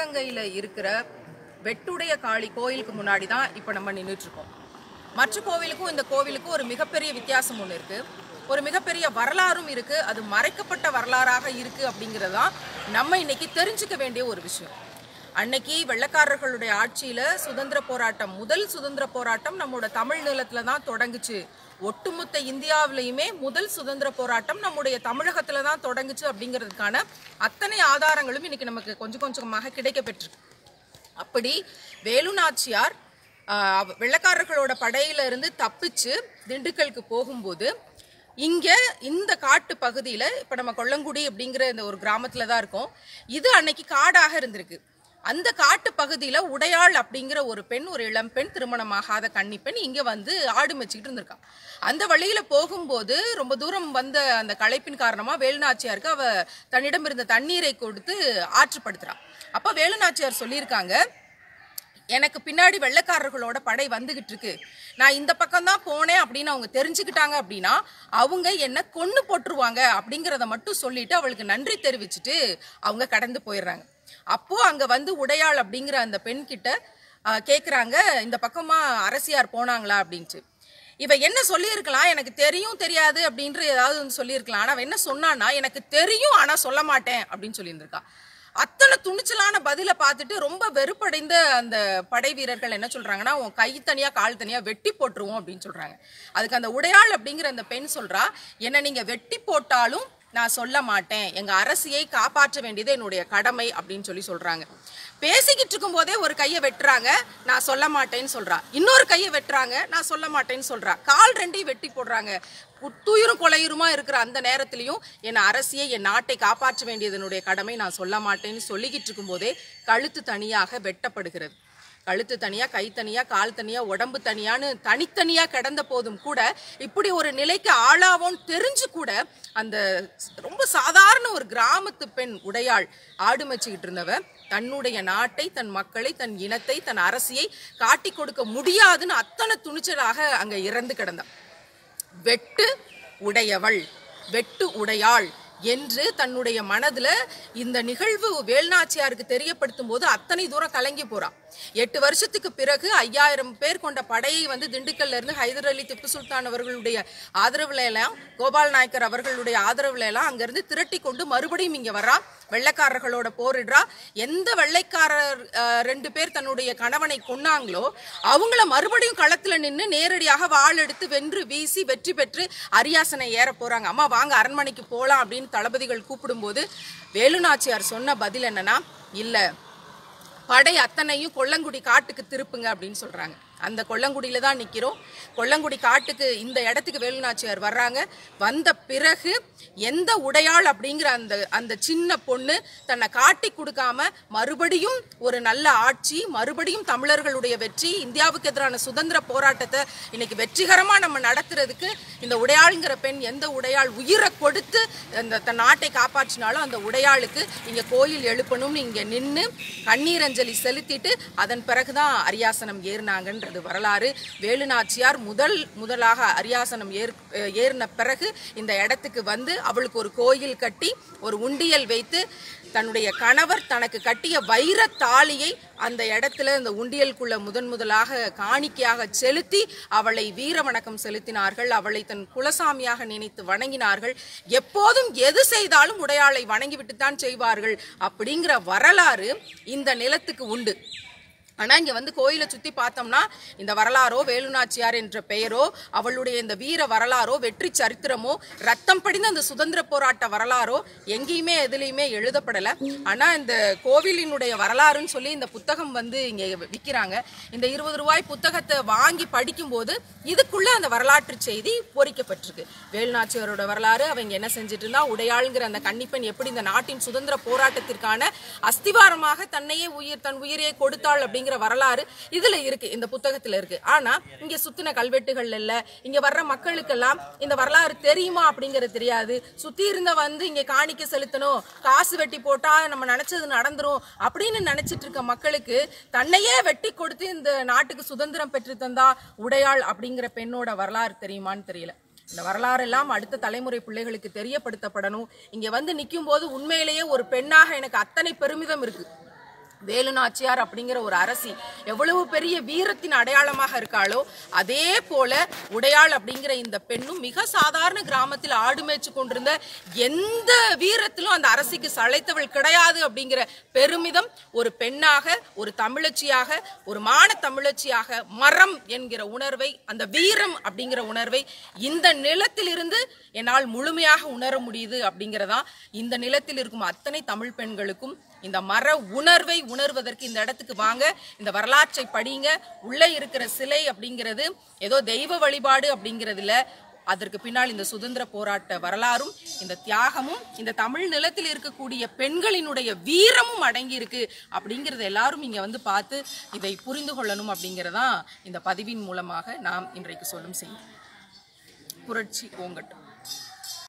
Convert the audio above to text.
சிவகங்கையில இருக்கிற வெட்டுடைய காளி கோயிலுக்கு முன்னாடி தான் இப்போ நம்ம நின்றுட்டு இருக்கோம் மற்ற கோவிலுக்கும் இந்த கோவிலுக்கும் ஒரு மிகப்பெரிய வித்தியாசம் ஒன்று இருக்கு ஒரு மிகப்பெரிய வரலாறும் இருக்கு அது மறைக்கப்பட்ட வரலாறாக இருக்கு அப்படிங்கிறது தான் நம்ம இன்னைக்கு தெரிஞ்சுக்க வேண்டிய ஒரு விஷயம் அன்னைக்கு வெள்ளக்காரர்களுடைய ஆட்சியில சுதந்திர போராட்டம் முதல் சுதந்திர போராட்டம் நம்மளோட தமிழ் நிலத்துல தான் தொடங்குச்சு ஒட்டுமொத்த இந்தியாவிலையுமே முதல் சுதந்திர போராட்டம் நம்முடைய தமிழகத்துல தான் தொடங்குச்சு அப்படிங்கிறதுக்கான அத்தனை ஆதாரங்களும் இன்னைக்கு நமக்கு கொஞ்சம் கொஞ்சமாக கிடைக்க பெற்றிருக்கு அப்படி வேலு நாச்சியார் ஆஹ், அவ- வெள்ளைக்காரர்களோட படையில இருந்து தப்பிச்சு திண்டுக்கலுக்கு போகும்போது இங்க இந்த காட்டு பகுதியில இப்ப நம்ம கொல்லங்குடி அப்படிங்கிற இந்த ஒரு கிராமத்துல தான் இருக்கோம் இது அன்னைக்கு காடாக இருந்திருக்கு அந்த காட்டு பகுதியில உடையாள் அப்படிங்கிற ஒரு பெண் ஒரு இளம் பெண் திருமணமாகாத கன்னி பெண் இங்க வந்து ஆடு மேய்ச்சிக்கிட்டு இருந்திருக்கா அந்த வழியில போகும்போது ரொம்ப தூரம் வந்த அந்த களைப்பின் காரணமா வேலுநாச்சியாருக்கு அவ தன்னிடம் இருந்த தண்ணீரை கொடுத்து ஆற்றுப்படுத்துறா அப்ப வேலுநாச்சியார் சொல்லியிருக்காங்க எனக்கு பின்னாடி வெள்ளைக்காரர்களோட படை வந்துகிட்டு இருக்கு நான் இந்த பக்கம் தான் போனேன் அப்படின்னு அவங்க தெரிஞ்சுக்கிட்டாங்க அப்படின்னா அவங்க என்ன கொன்னு போட்டுருவாங்க அப்படிங்கிறத மட்டும் சொல்லிட்டு அவளுக்கு நன்றி தெரிவிச்சுட்டு அவங்க கடந்து போயிடுறாங்க அப்போ அங்க வந்து உடையாள் அப்படிங்கிற அந்த பெண் கிட்ட ஆஹ், கேக்குறாங்க இந்த பக்கமா அரசியார் போனாங்களா அப்படின்ட்டு இவ என்ன சொல்லியிருக்கலாம் எனக்கு தெரியும் தெரியாது அப்படின்ற ஏதாவது ஒன்று சொல்லியிருக்கலாம் ஆனா அவ என்ன சொன்னான்னா எனக்கு தெரியும் ஆனா சொல்ல மாட்டேன் அப்படின்னு சொல்லியிருந்திருக்கா அத்தனை துணிச்சலான பதில பார்த்துட்டு ரொம்ப வெறுப்படைந்த அந்த படை வீரர்கள் என்ன சொல்றாங்கன்னா உன் கை தனியா கால் தனியா வெட்டி போட்டுருவோம் அப்படின்னு சொல்றாங்க அதுக்கு அந்த உடையாள் அப்படிங்கிற அந்த பெண் சொல்றா என்ன நீங்க வெட்டி போட்டாலும் நான் சொல்ல மாட்டேன் எங்க அரசியை காப்பாற்ற வேண்டியது என்னுடைய கடமை அப்படின்னு சொல்லி சொல்றாங்க பேசிக்கிட்டு இருக்கும் போதே ஒரு கையை வெட்டுறாங்க நான் சொல்ல மாட்டேன்னு சொல்றா இன்னொரு கையை வெட்டுறாங்க நான் சொல்ல மாட்டேன்னு சொல்றா கால் ரெண்டையும் வெட்டி போடுறாங்க புத்துயிரும் கொலையுருமா இருக்கிற அந்த நேரத்திலையும் என் அரசியை என் நாட்டை காப்பாற்ற வேண்டியது என்னுடைய கடமை நான் சொல்ல மாட்டேன்னு சொல்லிக்கிட்டு இருக்கும் போதே கழுத்து தனியாக வெட்டப்படுகிறது கழுத்து தனியா கை தனியா கால் தனியா உடம்பு தனியான்னு தனித்தனியா கிடந்த போதும் கூட இப்படி ஒரு நிலைக்கு ஆளாவோன்னு தெரிஞ்சு கூட அந்த ரொம்ப சாதாரண ஒரு கிராமத்து பெண் உடையாள் ஆடு மேய்ச்சிக்கிட்டு இருந்தவ தன்னுடைய நாட்டை தன் மக்களை தன் இனத்தை தன் அரசியை காட்டி கொடுக்க முடியாதுன்னு அத்தனை துணிச்சலாக அங்க இறந்து கிடந்தா வெட்டு உடையவள் வெட்டு உடையாள் என்று தன்னுடைய மனதுல இந்த நிகழ்வு வேல்நாச்சியாருக்கு தெரியப்படுத்தும் போது அத்தனை தூரம் கலங்கி போறா எட்டு வருஷத்துக்கு பிறகு ஐயாயிரம் பேர் கொண்ட படையை வந்து திண்டுக்கல்ல இருந்து ஹைதர் அலி திப்பு சுல்தான் அவர்களுடைய ஆதரவுல எல்லாம் கோபால் நாயக்கர் அவர்களுடைய ஆதரவுல எல்லாம் அங்கிருந்து திரட்டி கொண்டு மறுபடியும் இங்க வர்றா வெள்ளைக்காரர்களோட போரிடுறா எந்த வெள்ளைக்காரர் அஹ், ரெண்டு பேர் தன்னுடைய கணவனை கொன்னாங்களோ அவங்கள மறுபடியும் களத்துல நின்று நேரடியாக வாள் எடுத்து வென்று வீசி வெற்றி பெற்று அரியாசனை ஏற போறாங்க அம்மா வாங்க அரண்மனைக்கு போலாம் அப்படின்னு தளபதிகள் கூப்பிடும்போது வேலுநாச்சியார் சொன்ன பதில் என்னன்னா இல்ல படை அத்தனையும் கொல்லங்குடி காட்டுக்கு திருப்புங்க அப்படின்னு சொல்றாங்க அந்த கொல்லங்குடியில தான் நிக்கிறோம் கொல்லங்குடி காட்டுக்கு இந்த இடத்துக்கு வேலுநாச்சியார் வர்றாங்க வந்த பிறகு எந்த உடையாள் அப்படிங்கிற அந்த அந்த சின்ன பொண்ணு தன்னை காட்டி கொடுக்காம மறுபடியும் ஒரு நல்ல ஆட்சி மறுபடியும் தமிழர்களுடைய வெற்றி இந்தியாவுக்கு எதிரான சுதந்திர போராட்டத்தை இன்னைக்கு வெற்றிகரமா நம்ம நடத்துறதுக்கு இந்த உடையாளுங்கிற பெண் எந்த உடையாள் உயிரை கொடுத்து அந்த தன் நாட்டை காப்பாற்றினாலும் அந்த உடையாளுக்கு இங்க கோயில் எழுப்பணும்னு இங்க நின்று கண்ணீரஞ்சலி செலுத்திட்டு அதன் பிறகுதான் அரியாசனம் ஏறினாங்கன்றது வரலாறு வேலுநாச்சியார் முதல் முதலாக அரியாசனம் ஏற் ஏறின பிறகு இந்த இடத்துக்கு வந்து அவளுக்கு ஒரு கோயில் கட்டி ஒரு உண்டியல் வைத்து தன்னுடைய கணவர் தனக்கு கட்டிய வைர தாலியை அந்த இடத்துல இந்த உண்டியலுக்குள்ள முதன் முதலாக காணிக்கையாக செலுத்தி அவளை வீர வணக்கம் செலுத்தினார்கள் அவளை தன் குலசாமியாக நினைத்து வணங்கினார்கள் எப்போதும் எது செய்தாலும் உடையாளை வணங்கிவிட்டு தான் செய்வார்கள் அப்படிங்கிற வரலாறு இந்த நிலத்துக்கு உண்டு ஆனா இங்க வந்து கோயிலை சுத்தி பார்த்தோம்னா இந்த வரலாறோ வேலுநாச்சியார் என்ற பெயரோ அவளுடைய இந்த வீர வரலாறோ வெற்றி சரித்திரமோ ரத்தம் படிந்த அந்த சுதந்திர போராட்ட வரலாறோ எங்கேயுமே எதுலையுமே எழுதப்படல ஆனா இந்த கோவிலினுடைய வரலாறுன்னு சொல்லி இந்த புத்தகம் வந்து இங்க விக்கிறாங்க இந்த இருபது ரூபாய் புத்தகத்தை வாங்கி படிக்கும்போது இதுக்குள்ள அந்த வரலாற்று செய்தி பொறிக்கப்பட்டிருக்கு வேலுநாச்சியாரோட வரலாறு அவங்க என்ன செஞ்சுட்டு இருந்தா உடையாளுங்கிற அந்த கன்னிப்பெண் எப்படி இந்த நாட்டின் சுதந்திர போராட்டத்திற்கான அஸ்திவாரமாக தன்னையே உயிர் தன் உயிரையே கொடுத்தாள் அப்படிங்கிற வரலாறு இதுல இருக்கு இந்த புத்தகத்துல இருக்கு ஆனா இங்க சுத்தின கல்வெட்டுகள் இல்ல இங்க வர்ற மக்களுக்கெல்லாம் இந்த வரலாறு தெரியுமா அப்படிங்கறது தெரியாது சுத்தி இருந்த வந்து இங்க காணிக்க செலுத்தணும் காசு வெட்டி போட்டா நம்ம நினைச்சது நடந்துரும் அப்படின்னு நினைச்சிட்டு இருக்க மக்களுக்கு தன்னையே வெட்டி கொடுத்து இந்த நாட்டுக்கு சுதந்திரம் பெற்று தந்தா உடையாள் அப்படிங்கிற பெண்ணோட வரலாறு தெரியுமான்னு தெரியல இந்த வரலாறு எல்லாம் அடுத்த தலைமுறை பிள்ளைகளுக்கு தெரியப்படுத்தப்படணும் இங்க வந்து நிற்கும் போது உண்மையிலேயே ஒரு பெண்ணாக எனக்கு அத்தனை பெருமிதம் இருக்கு வேலு நாச்சியார் அப்படிங்கிற ஒரு அரசி எவ்வளவு பெரிய வீரத்தின் அடையாளமாக இருக்காளோ அதே போல உடையாள் அப்படிங்கிற இந்த பெண்ணும் மிக சாதாரண கிராமத்தில் ஆடு மேய்ச்சு கொண்டிருந்த எந்த வீரத்திலும் அந்த அரசிக்கு சளைத்தவள் கிடையாது அப்படிங்கிற பெருமிதம் ஒரு பெண்ணாக ஒரு தமிழச்சியாக ஒரு மான தமிழச்சியாக மரம் என்கிற உணர்வை அந்த வீரம் அப்படிங்கிற உணர்வை இந்த நிலத்திலிருந்து என்னால் முழுமையாக உணர முடியுது அப்படிங்கிறதா இந்த நிலத்தில் இருக்கும் அத்தனை தமிழ் பெண்களுக்கும் இந்த மர உணர்வை உணர்வதற்கு இந்த இடத்துக்கு வாங்க இந்த வரலாற்றை படிங்க உள்ளே இருக்கிற சிலை அப்படிங்கிறது ஏதோ தெய்வ வழிபாடு அப்படிங்கிறதுல அதற்கு பின்னால் இந்த சுதந்திர போராட்ட வரலாறும் இந்த தியாகமும் இந்த தமிழ் நிலத்தில் இருக்கக்கூடிய பெண்களினுடைய வீரமும் அடங்கி இருக்கு அப்படிங்கறத எல்லாரும் இங்க வந்து பார்த்து இதை புரிந்து கொள்ளணும் அப்படிங்கறதான் இந்த பதிவின் மூலமாக நாம் இன்றைக்கு சொல்லும் செய்தி புரட்சி ஓங்கட்டும்